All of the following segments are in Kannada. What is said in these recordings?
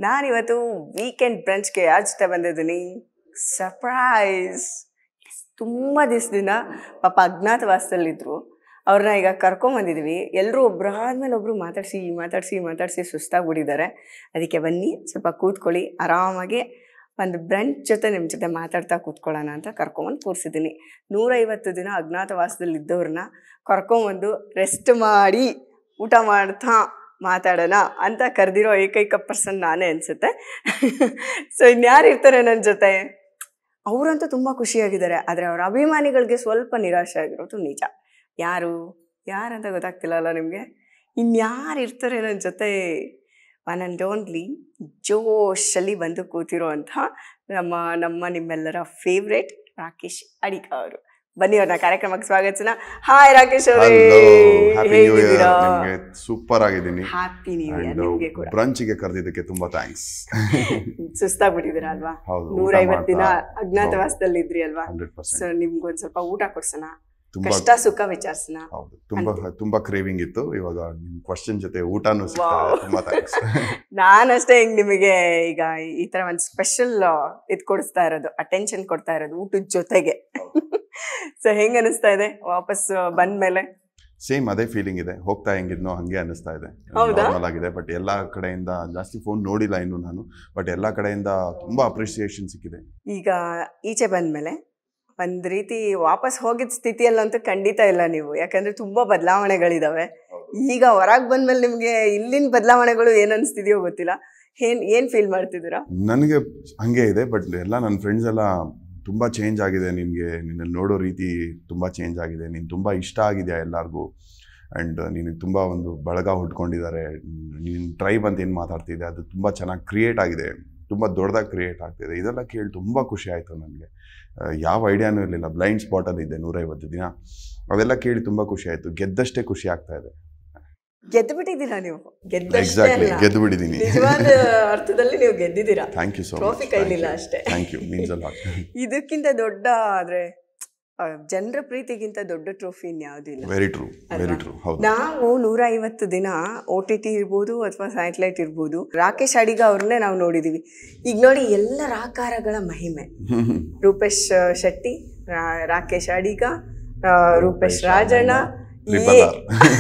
ನಾನಿವತ್ತು ವೀಕೆಂಡ್ ಬ್ರಂಚ್ಗೆ ಯಾರ ಜೊತೆ ಬಂದಿದ್ದೀನಿ ಸರ್ಪ್ರೈಸ್ ತುಂಬ ದಿವಸದಿಂದ ಪಾಪ ಅಜ್ಞಾತವಾಸದಲ್ಲಿದ್ದರು ಅವ್ರನ್ನ ಈಗ ಕರ್ಕೊಂಬಂದಿದ್ವಿ ಎಲ್ಲರೂ ಒಬ್ಬರಾದ್ಮೇಲೆ ಒಬ್ಬರು ಮಾತಾಡಿಸಿ ಮಾತಾಡಿಸಿ ಮಾತಾಡಿಸಿ ಸುಸ್ತಾಗ್ಬಿಟ್ಟಿದ್ದಾರೆ ಅದಕ್ಕೆ ಬನ್ನಿ ಸ್ವಲ್ಪ ಕೂತ್ಕೊಳ್ಳಿ ಆರಾಮಾಗಿ ಒಂದು ಬ್ರಂಚ್ ಜೊತೆ ನಿಮ್ಮ ಜೊತೆ ಮಾತಾಡ್ತಾ ಕೂತ್ಕೊಳ್ಳೋಣ ಅಂತ ಕರ್ಕೊಂಬಂದು ಕೂರಿಸಿದ್ದೀನಿ ನೂರೈವತ್ತು ದಿನ ಅಜ್ಞಾತವಾಸದಲ್ಲಿದ್ದವ್ರನ್ನ ಕರ್ಕೊಂಬಂದು ರೆಸ್ಟ್ ಮಾಡಿ ಊಟ ಮಾಡ್ತಾ ಮಾತಾಡೋಣ ಅಂತ ಕರೆದಿರೋ ಏಕೈಕ ಪರ್ಸನ್ ನಾನೇ ಅನಿಸುತ್ತೆ ಸೊ ಇನ್ಯಾರು ಇರ್ತಾರೆ ನನ್ನ ಜೊತೆ ಅವರಂತೂ ತುಂಬ ಖುಷಿಯಾಗಿದ್ದಾರೆ ಆದರೆ ಅವರ ಅಭಿಮಾನಿಗಳಿಗೆ ಸ್ವಲ್ಪ ನಿರಾಶೆ ಆಗಿರೋದು ನಿಜ ಯಾರು ಯಾರಂತ ಗೊತ್ತಾಗ್ತಿಲ್ಲ ಅಲ್ಲ ನಿಮಗೆ ಇನ್ಯಾರು ಇರ್ತಾರೆ ನನ್ನ ಜೊತೆ ಒನ್ ಆ್ಯಂಡ್ ಓನ್ಲಿ ಜೋಶಲ್ಲಿ ಬಂದು ಕೂತಿರೋ ಅಂಥ ನಮ್ಮ ನಮ್ಮ ನಿಮ್ಮೆಲ್ಲರ ಫೇವ್ರೇಟ್ ರಾಕೇಶ್ ಅಡಿಗ ಅವರು ಬನ್ನಿ ಅವ್ರನ್ನ ಕಾರ್ಯಕ್ರಮಕ್ಕೆ ಸ್ವಾಗತಿಸೋಣ ಹಾಯ್ ರಾಕೇಶ್ ಅವರೇ ಹ್ಯಾಪಿ ನ್ಯೂ ಇಯರ್ ನಿಮಗೆ ಸೂಪರ್ ಆಗಿದ್ದೀನಿ ಹ್ಯಾಪಿ ನ್ಯೂ ಇಯರ್ ಅಂಡ್ ನಿಮಗೆ ಕೂಡ ಬ್ರಂಚಿಗೆ ಕರೆದಿದ್ದಕ್ಕೆ ತುಂಬಾ ಥ್ಯಾಂಕ್ಸ್ ಸುಸ್ತಾಗ್ಬಿಟ್ಟಿದ್ದೀರಾ ಅಲ್ವಾ ಹೌದು ನೂರೈವತ್ತು ದಿನ ಅಜ್ಞಾತವಾಸದಲ್ಲಿ ಇದ್ರಿ ಅಲ್ವಾ ಹಂಡ್ರೆಡ್ ಸೊ ಪರ್ಸೆಂಟ್ ನಿಮ್ಗೊಂದ್ ಸ್ವಲ್ಪ ಊಟ ಕೊಡ್ಸೋಣ ತುಂಬಾ ಕಷ್ಟ ಸುಖ ವಿಚಾರಿಸೋಣ ಹೌದು ತುಂಬಾ ತುಂಬಾ ಕ್ರೇವಿಂಗ್ ಇತ್ತು ಇವಾಗ ನಿಮ್ ಕ್ವಶನ್ ಜೊತೆ ಊಟನೂ ಸಿಗ್ತಾ ಇದೆ. Wow. ತುಂಬಾ ಥ್ಯಾಂಕ್ಸ್ ನಾನಷ್ಟೇ ಹಿಂಗ್ ನಿಮಗೆ ಈಗ ಈ ತರ ಒಂದು ಸ್ಪೆಷಲ್ ಇದ್ ಕೊಡಿಸ್ತಾ ಇರೋದು ಅಟೆನ್ಷನ್ ಕೊಡ್ತಾ ಇರೋದು ಊಟದ ಜೊತೆಗೆ ಸೊ ಹೆಂಗ್ ಅನಿಸ್ತಾ ಇದೆ ವಾಪಸ್ ಬಂದ್ಮೇಲೆ ಸೇಮ್ ಅದೇ ಫೀಲಿಂಗ್ ಇದೆ ಹೋಗ್ತಾ ಹೆಂಗಿದ್ನೋ ಹಂಗೆ ಅನಿಸ್ತಾ ಇದೆ ಹೌದಾ? ನಾರ್ಮಲ್ ಆಗಿದೆ ಬಟ್ ಎಲ್ಲಾ ಕಡೆಯಿಂದ ಜಾಸ್ತಿ ಫೋನ್ ನೋಡಿಲ್ಲ ಇನ್ನು ನಾನು ಬಟ್ ಎಲ್ಲಾ ಕಡೆಯಿಂದ ತುಂಬಾ ಅಪ್ರಿಸಿಯೇಷನ್ ಸಿಕ್ಕಿದೆ ಈಗ ಈಚೆ ಬಂದ್ಮೇಲೆ ಒಂದ್ ರೀತಿ ವಾಪಸ್ ಹೋಗಿದ್ ಸ್ಥಿತಿಯಲ್ಲಂತೂ ಖಂಡಿತ ಇಲ್ಲ ನೀವು ಯಾಕಂದ್ರೆ ತುಂಬಾ ಬದಲಾವಣೆಗಳಿದಾವೆ ಈಗ ಹೊರಗ್ ಬಂದ್ಮೇಲೆ ನಿಮ್ಗೆ ಇಲ್ಲಿನ ಬದಲಾವಣೆಗಳು ಏನ್ ಅನ್ಸ್ತಿದ್ಯೋ ಗೊತ್ತಿಲ್ಲ ಏನ್ ಏನ್ ಫೀಲ್ ಮಾಡ್ತಿದ್ದೀರಾ ನನಗೆ ಹಂಗೆ ಇದೆ ಬಟ್ ಎಲ್ಲ ನನ್ನ ಫ್ರೆಂಡ್ಸ್ ಎಲ್ಲ ತುಂಬ ಚೇಂಜ್ ಆಗಿದೆ ನಿನಗೆ ನಿನ್ನಲ್ಲಿ ನೋಡೋ ರೀತಿ ತುಂಬ ಚೇಂಜ್ ಆಗಿದೆ ನೀನು ತುಂಬ ಇಷ್ಟ ಆಗಿದೆಯಾ ಎಲ್ಲರಿಗೂ ಆ್ಯಂಡ್ ನಿನಗೆ ತುಂಬ ಒಂದು ಬಳಗ ಹುಟ್ಕೊಂಡಿದ್ದಾರೆ ನೀನು ಟ್ರೈಬ್ ಅಂತ ಏನು ಮಾತಾಡ್ತಿದ್ದೆ ಅದು ತುಂಬ ಚೆನ್ನಾಗಿ ಕ್ರಿಯೇಟ್ ಆಗಿದೆ ತುಂಬ ದೊಡ್ಡದಾಗಿ ಕ್ರಿಯೇಟ್ ಆಗ್ತಿದೆ ಇದೆಲ್ಲ ಕೇಳಿ ತುಂಬ ಖುಷಿ ಆಯಿತು ನನಗೆ ಯಾವ ಐಡಿಯಾನೂ ಇರಲಿಲ್ಲ ಬ್ಲೈಂಡ್ ಸ್ಪಾಟಲ್ಲಿ ಇದ್ದೆ ನೂರೈವತ್ತು ದಿನ ಅವೆಲ್ಲ ಕೇಳಿ ತುಂಬ ಖುಷಿ ಆಯಿತು ಗೆದ್ದಷ್ಟೇ ಖುಷಿ ಆಗ್ತಾ ಇದೆ ಗೆದ್ದು ಬಿಟ್ಟಿದ್ದೀರಾ ನೀವು ಗೆದ್ದಷ್ಟೇ ಎಕ್ಸಾಕ್ಟ್ಲಿ ಅಲ್ಲ. ಗೆದ್ದು ಬಿಟ್ಟಿದ್ದೀನಿ ನಿಜವಾದ ಅರ್ಥದಲ್ಲಿ ನೀವು ಗೆದ್ದಿದ್ದೀರಾ ಥ್ಯಾಂಕ್ ಯು ಸೊ ಟ್ರೋಫಿ ಕೈಲಿಲ್ಲ ಅಷ್ಟೇ ಥ್ಯಾಂಕ್ ಯು ಮೀನ್ಸ್ ಅಲ್ಲ ಇದಕ್ಕಿಂತ ದೊಡ್ಡ ಆದ್ರೆ ಜನರ ಪ್ರೀತಿಗಿಂತ ದೊಡ್ಡ ಟ್ರೋಫಿ ಇನ್ಯಾವುದೂ ಇಲ್ಲ ವೆರಿ ಟ್ರೂ ವೆರಿ ಟ್ರೂ ಹೌದು ನಾವು ನೂರ ಐವತ್ತು ದಿನ ಓ ಟಿ ಟಿ ಇರ್ಬೋದು ಅಥವಾ ಸ್ಯಾಟಲೈಟ್ ಇರ್ಬೋದು ರಾಕೇಶ್ ಅಡಿಗ ಅವ್ರನ್ನೇ ನಾವು ನೋಡಿದೀವಿ ಈಗ ನೋಡಿ ಎಲ್ಲರ ಆಕಾರಗಳ ಮಹಿಮೆ ರೂಪೇಶ್ ಶೆಟ್ಟಿ ರಾ- ರಾಕೇಶ್ ಅಡಿಗ ಆ, ರೂಪೇಶ್ ರಾಜಣ್ಣ Triple ಈ- R.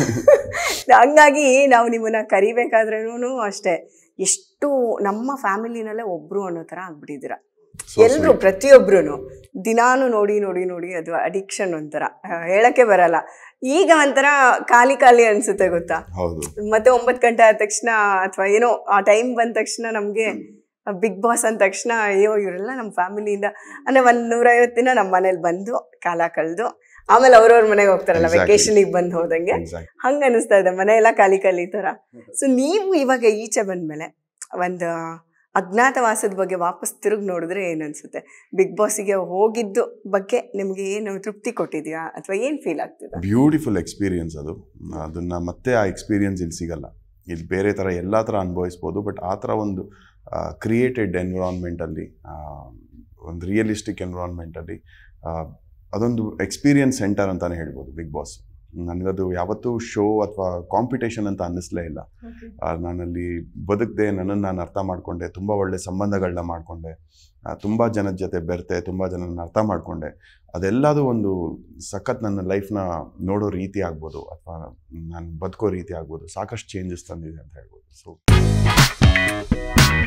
ಹಂಗಾಗಿ ನಾವು ನಿಮ್ಮನ್ನ ಕರಿಬೇಕಾದ್ರೂ ಅಷ್ಟೇ ಎಷ್ಟು ನಮ್ಮ ಫ್ಯಾಮಿಲಿನಲ್ಲೇ ಒಬ್ರು ಅನ್ನೋ ಥರ ಆಗ್ಬಿಟ್ಟಿದ್ದೀರಾ So ಎಲ್ರು ಪ್ರತಿಯೊಬ್ರು ದಿನಾನು ನೋಡಿ ನೋಡಿ ನೋಡಿ ಅದು ಅಡಿಕ್ಷನ್ ಒಂಥರ ಆ, ಹೇಳಕ್ಕೆ ಬರಲ್ಲ ಈಗ ಒಂಥರ ಖಾಲಿ ಖಾಲಿ ಅನ್ಸುತ್ತೆ ಗೊತ್ತಾ ಹೌದು ಮತ್ತೆ ಒಂಬತ್ತು ಗಂಟೆ ಆದ ತಕ್ಷಣ ಅಥವಾ ಏನೋ ಆ ಟೈಮ್ ಬಂದ ತಕ್ಷಣ ನಮಗೆ ಬಿಗ್ ಬಾಸ್ ಅಂದ ತಕ್ಷಣ ಅಯ್ಯೋ ಇವರೆಲ್ಲ ನಮ್ಮ ಫ್ಯಾಮಿಲಿಯಿಂದ ಅಂದ್ರೆ ಒಂದ್ ನೂರೈವತ್ತು ದಿನ ನಮ್ಮ ಮನೇಲಿ ಬಂದು ಕಾಲ ಕಳೆದು ಆಮೇಲೆ ಅವ್ರವ್ರ ಮನೆಗೆ ಹೋಗ್ತಾರಲ್ಲ Exactly. ವೆಕೇಶನಿಗೆ ಬಂದು ಹೋದಂಗೆ ಎಕ್ಸಾಕ್ಟ್ ಹಂಗ ಅನಿಸ್ತಾ ಇದೆ ಮನೆ ಎಲ್ಲ ಖಾಲಿ ಖಾಲಿ ತರ ಸೊ ನೀವು ಇವಾಗ ಈಚೆ ಬಂದ್ಮೇಲೆ ಒಂದು ಅಜ್ಞಾತವಾಸದ ಬಗ್ಗೆ ವಾಪಸ್ ತಿರುಗಿ ನೋಡಿದ್ರೆ ಏನ್ ಅನ್ಸುತ್ತೆ ಬಿಗ್ ಬಾಸಿಗೆ ಹೋಗಿದ್ದು ಬಗ್ಗೆ ನಿಮ್ಗೆ ಏನು ತೃಪ್ತಿ ಕೊಟ್ಟಿದ್ಯಾ ಅಥವಾ ಏನ್ ಫೀಲ್ ಆಗ್ತಿದೆ ಬ್ಯೂಟಿಫುಲ್ ಎಕ್ಸ್ಪೀರಿಯನ್ಸ್ ಅದು ಅದನ್ನ ಮತ್ತೆ ಆ ಎಕ್ಸ್ಪೀರಿಯನ್ಸ್ ಇಲ್ಲಿ ಸಿಗಲ್ಲ ಇಲ್ಲಿ ಬೇರೆ ಥರ ಎಲ್ಲ ಥರ ಅನುಭವಿಸ್ಬೋದು ಬಟ್ ಆ ಥರ ಒಂದು ಕ್ರಿಯೇಟೆಡ್ ಎನ್ವಿರಾನ್ಮೆಂಟಲ್ಲಿ ಒಂದು ರಿಯಲಿಸ್ಟಿಕ್ ಎನ್ವಿರಾನ್ಮೆಂಟಲ್ಲಿ ಅದೊಂದು ಎಕ್ಸ್ಪೀರಿಯನ್ಸ್ ಸೆಂಟರ್ ಅಂತಾನೆ ಹೇಳ್ಬೋದು ಬಿಗ್ ಬಾಸ್ ನನಗದು ಯಾವತ್ತೂ ಶೋ ಅಥವಾ ಕಾಂಪಿಟೇಷನ್ ಅಂತ ಅನ್ನಿಸ್ಲೇ ಇಲ್ಲ ಆ, ನಾನಲ್ಲಿ ಬದುಕದೆ ನನ್ನನ್ನು ನಾನು ಅರ್ಥ ಮಾಡಿಕೊಂಡೆ ತುಂಬ ಒಳ್ಳೆ ಸಂಬಂಧಗಳನ್ನ ಮಾಡಿಕೊಂಡೆ ತುಂಬ ಜನದ ಜೊತೆ ಬೆರ್ತೆ ತುಂಬ ಜನನ ಅರ್ಥ ಮಾಡಿಕೊಂಡೆ ಅದೆಲ್ಲದೂ ಒಂದು ಸಖತ್ ನನ್ನ ಲೈಫ್ನ ನೋಡೋ ರೀತಿ ಆಗ್ಬೋದು ಅಥವಾ ನಾನು ಬದುಕೋ ರೀತಿ ಆಗ್ಬೋದು ಸಾಕಷ್ಟು ಚೇಂಜಸ್ ತಂದಿದೆ ಅಂತ ಹೇಳ್ಬೋದು ಸೊ